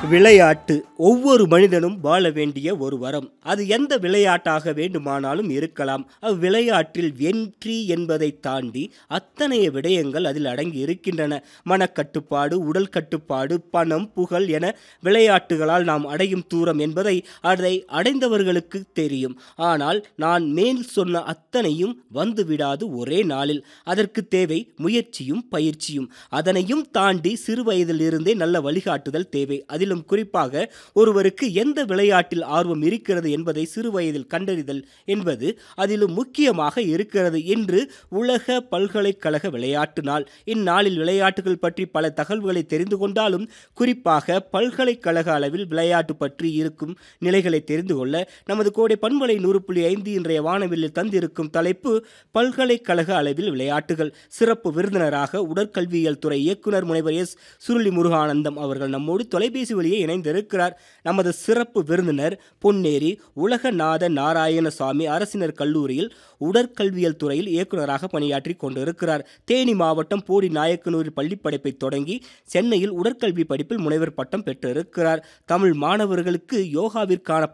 விளையாட்டு ஒவ்வொரு மனிதனும் வாழ வேண்டிய ஒரு வரம் அது எந்த விளையாட்டாக வேண்டுமானாலும் இருக்கலாம் அவ்விளையாட்டில் வெற்றி என்பதை தாண்டி அத்தனைய விடயங்கள் அதில் அடங்கி இருக்கின்றன மனக்கட்டுப்பாடு உடல் கட்டுப்பாடு பணம் புகழ் என விளையாட்டுகளால் நாம் அடையும் தூரம் என்பதை அதை அடைந்தவர்களுக்கு தெரியும் ஆனால் நான் மேல் சொன்ன அத்தனையும் வந்துவிடாது ஒரே நாளில் அதற்கு தேவை முயற்சியும் பயிற்சியும் அதனையும் தாண்டி சிறு வயதிலிருந்தே நல்ல வழிகாட்டுதல் தேவை அதிலும் குறிப்பாக ஒருவருக்கு எந்த விளையாட்டில் ஆர்வம் இருக்கிறது என்பதை சிறு வயதில் கண்டறிதல் என்பது அதிலும் முக்கியமாக இருக்கிறது இன்று உலக பல்கலைக்கழக விளையாட்டு நாள் இந்நாளில் விளையாட்டுகள் பற்றி பல தகவல்களை தெரிந்து கொண்டாலும் குறிப்பாக பல்கலைக்கழக அளவில் விளையாட்டு பற்றி இருக்கும் நிலைகளை தெரிந்து கொள்ள நமது கோடை பண்பலை நூறு புள்ளி ஐந்து இன்றைய வானவில்லில் தந்திருக்கும் தலைப்பு பல்கலைக்கழக அளவில் விளையாட்டுகள் சிறப்பு விருந்தினராக உடற்கல்வியியல் துறை இயக்குனர் முனைவர் எஸ் சுருளி முருகானந்தம் அவர்கள் நம்மோடு தொலைபேசி வழியே இணைந்திருக்கிறார் நமது சிறப்பு விருந்தினர் பொன்னேரி உலகநாத நாராயணசாமி அரசினர் கல்லூரியில் உடற்கல்வியல் துறையில் இயக்குனராக பணியாற்றி கொண்டிருக்கிறார் தேனி மாவட்டம் போடி நாயக்கனூரில் பள்ளிப்படைப்பை தொடங்கி சென்னையில் உடற்கல்வி படிப்பில் முனைவர் பட்டம் பெற்றிருக்கிறார் தமிழ் மாணவர்களுக்கு யோகாவிற்கான